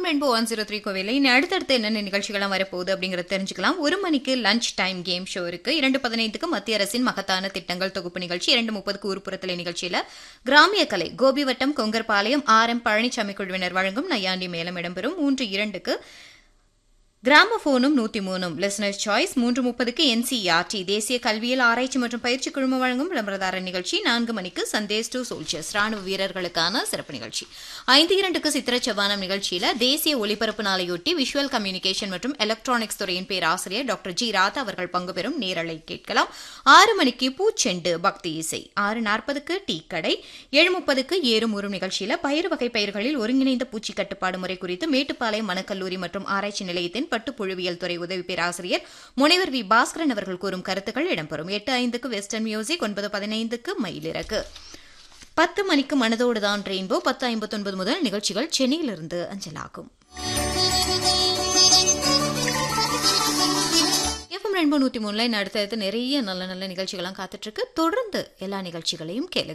FM rainbow one zero three கோவில இனி அடுத்தடுத்து என்னென்ன நிகழ்ச்சிகள்லாம் வரப்போகுது அப்படிங்கறத தெரிஞ்சுக்கலாம் ஒரு மணிக்கு லஞ்ச் டைம் கேம் ஷோ இருக்கு இரண்டு பதினைந்துக்கு மத்திய அரசின் மகத்தான திட்டங்கள் தொகுப்பு நிகழ்ச்சி இரண்டு முப்பதுக்கு ஊர்ப்புறத்தலை நிகழ்ச்சியில கிராமிய கலை கோபிவட்டம் கொங்கர்பாளையம் ஆர் எம் பழனிசாமி குழுவினர் வழங்கும் நையாண்டி மேளம் இடம்பெறும் மூன்று இரண்டுக்கு கிராமபோனும் நூத்தி மூணும் லிசனர் சாய்ஸ் மூன்று முப்பதுக்கு என்சிஆர்டி தேசிய கல்வியல் ஆராய்ச்சி மற்றும் பயிற்சி குழுமம் வழங்கும் விளம்பரதார நிகழ்ச்சி நான்கு மணிக்கு சந்தேஷ் டு சோல்ஜர்ஸ் ராணுவ வீரர்களுக்கான சிறப்பு நிகழ்ச்சி ஐந்து இரண்டுக்கு சித்திர செவ்வானம் நிகழ்ச்சியில தேசிய ஒலிபரப்பு நாளையொட்டி விஷுவல் கம்யூனிகேஷன் மற்றும் எலக்ட்ரானிக்ஸ் துறையின் பேராசிரியர் டாக்டர் ஜி ராதா அவர்கள் பங்கு பெறும் நேரலை கேட்கலாம் ஆறு மணிக்கு பூச்செண்டு பக்தி இசை ஆறு நாற்பதுக்கு டீ கடை ஏழு முப்பதுக்கு ஏறும் ஊறும் நிகழ்ச்சியில பயிர் வகை பயிர்களில் ஒருங்கிணைந்த பூச்சி கட்டுப்பாடு முறை குறித்து மேட்டுப்பாளையம் வனக்கல்லூரி மற்றும் ஆராய்ச்சி நிலையத்தின் பட்டுப்புழுவியல் துறை உதவி பேராசிரியர் முனைவர் வி பாஸ்கரன் அவர்கள் கூறும் கருத்துக்கள் இடம்பெறும் எட்டு ஐந்துக்கு வெஸ்டர்ன் மியூசிக் ஒன்பது பதினைந்துக்கு மயிலிறக்கு பத்து மணிக்கு மனதோடு தான் ரெயின்போ பத்து ஐம்பத்தொன்பது முதல் நிகழ்ச்சிகள் சென்னையிலிருந்து அஞ்சலாகும் எஃப்எம் ரெயின்போ நூத்தி மூணுல அடுத்தடுத்து நிறைய நல்ல நல்ல நிகழ்ச்சிகள்லாம் காத்துட்டு இருக்கு தொடர்ந்து எல்லா நிகழ்ச்சிகளையும் கேளு